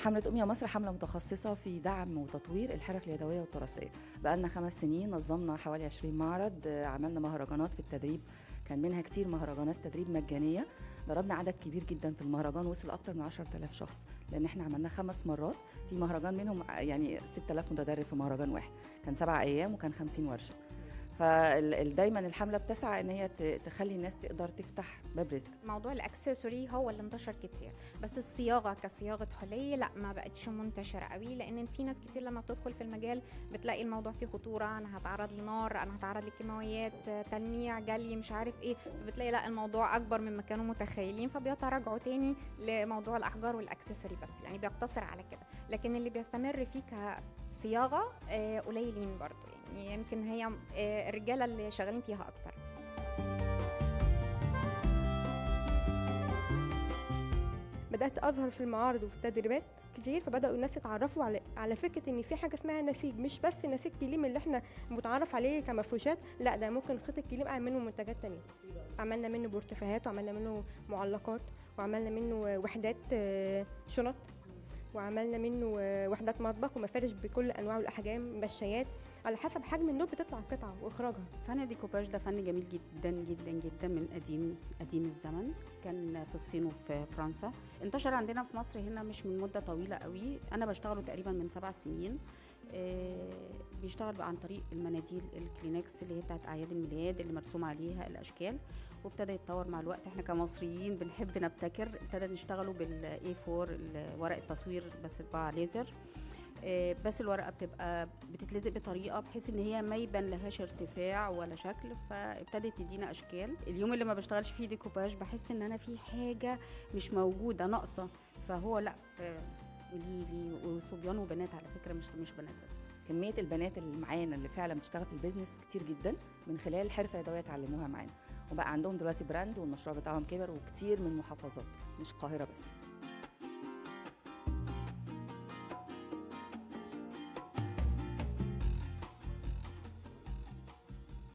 حملة أم يا مصر حملة متخصصة في دعم وتطوير الحرف اليدوية والتراثية بقالنا خمس سنين نظمنا حوالي 20 معرض آه، عملنا مهرجانات في التدريب كان منها كتير مهرجانات تدريب مجانية ضربنا عدد كبير جدا في المهرجان وصل أكتر من 10000 شخص لأن احنا عملناه خمس مرات في مهرجان منهم يعني 6000 متدرب في مهرجان واحد كان سبع أيام وكان 50 ورشة فدايما الحملة بتسعى إن هي ت- تخلي الناس تقدر تفتح باب رزق موضوع الاكسسوري هو اللي انتشر كتير بس الصياغه كصياغه حلي لا ما بقتش منتشره قوي لان في ناس كتير لما بتدخل في المجال بتلاقي الموضوع فيه خطوره انا هتعرض لنار انا هتعرض لكيماويات آه، تلميع جلي مش عارف ايه فبتلاقي لا الموضوع اكبر مما كانوا متخيلين فبيتراجعوا تاني لموضوع الاحجار والاكسسوري بس يعني بيقتصر على كده لكن اللي بيستمر فيه كصياغه آه، قليلين برضو يعني يمكن هي آه، الرجاله اللي شغالين فيها اكتر بدات اظهر في المعارض وفي التدريبات كتير فبداوا الناس يتعرفوا على على فكره ان في حاجه اسمها نسيج مش بس نسيج كليم اللي احنا متعارف عليه كمفروشات لا ده ممكن خيط الكليم اعمل منه منتجات تانية عملنا منه بورتفاهات وعملنا منه معلقات وعملنا منه وحدات آه، شنط وعملنا منه آه، وحدات مطبخ ومفارش بكل انواع الاحجام مشايات على حسب حجم النور بتطلع القطعه واخراجها فن الديكوباج ده فن جميل جدا جدا جدا من قديم قديم الزمن كان في الصين وفي فرنسا انتشر عندنا في مصر هنا مش من مده طويله قوي انا بشتغله تقريبا من سبع سنين آه، بيشتغل بقى عن طريق المناديل الكلينكس اللي هي بتاعت اعياد الميلاد اللي مرسوم عليها الاشكال وابتدى يتطور مع الوقت احنا كمصريين بنحب نبتكر ابتدى نشتغله بالاي 4 ورق التصوير بس طباعه ليزر آه، بس الورقه بتبقى بتتلزق بطريقه بحيث ان هي ما يبان لهاش ارتفاع ولا شكل فابتدت تدينا اشكال اليوم اللي ما بشتغلش فيه ديكوباج بحس ان انا في حاجه مش موجوده ناقصه فهو لا آه، ليه ليه وصبيان وبنات على فكره مش مش بنات بس كمية البنات اللي معانا اللي فعلا بتشتغل في البيزنس كتير جدا من خلال حرفة يدوية اتعلموها معانا وبقى عندهم دلوقتي براند والمشروع بتاعهم كبر وكتير من محافظات مش القاهرة بس